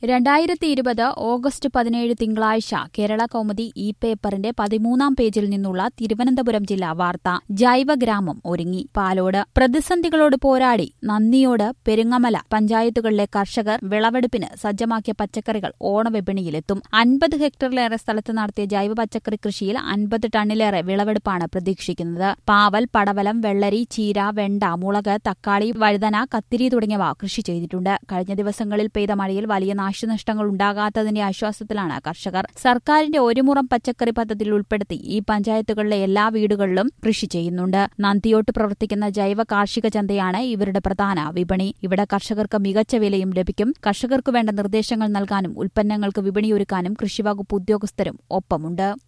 രണ്ടായിരത്തി ഇരുപത് ഓഗസ്റ്റ് പതിനേഴ് തിങ്കളാഴ്ച കേരള കൗമുദി ഇ പേപ്പറിന്റെ പതിമൂന്നാം പേജിൽ നിന്നുള്ള തിരുവനന്തപുരം ജില്ലാ വാർത്ത ജൈവഗ്രാമം ഒരുങ്ങി പാലോട് പ്രതിസന്ധികളോട് പോരാടി നന്ദിയോട് പെരുങ്ങമല പഞ്ചായത്തുകളിലെ കർഷകർ വിളവെടുപ്പിന് സജ്ജമാക്കിയ പച്ചക്കറികൾ ഓണവിപണിയിലെത്തും അൻപത് ഹെക്ടറിലേറെ സ്ഥലത്ത് നടത്തിയ ജൈവ പച്ചക്കറി കൃഷിയിൽ അൻപത് ടണ്ണിലേറെ വിളവെടുപ്പാണ് പ്രതീക്ഷിക്കുന്നത് പാവൽ പടവലം വെള്ളരി ചീര വെണ്ട മുളക് തക്കാളി വഴുതന കത്തിരി തുടങ്ങിയവ കൃഷി ചെയ്തിട്ടുണ്ട് കഴിഞ്ഞ ദിവസങ്ങളിൽ പെയ്ത മഴയിൽ വലിയ നാശനഷ്ടങ്ങൾ ഉണ്ടാകാത്തതിന്റെ ആശ്വാസത്തിലാണ് കർഷകർ സർക്കാരിന്റെ ഒരു മുറം പച്ചക്കറി പദ്ധതിയിൽ ഉൾപ്പെടുത്തി ഈ പഞ്ചായത്തുകളിലെ എല്ലാ വീടുകളിലും കൃഷി ചെയ്യുന്നുണ്ട് നന്ദിയോട്ട് പ്രവർത്തിക്കുന്ന ജൈവ കാർഷിക ചന്തയാണ് ഇവരുടെ പ്രധാന വിപണി ഇവിടെ കർഷകർക്ക് മികച്ച വിലയും ലഭിക്കും കർഷകർക്ക് വേണ്ട നിർദ്ദേശങ്ങൾ നൽകാനും ഉൽപ്പന്നങ്ങൾക്ക് വിപണിയൊരുക്കാനും കൃഷിവകുപ്പ് ഉദ്യോഗസ്ഥരും ഒപ്പമുണ്ട്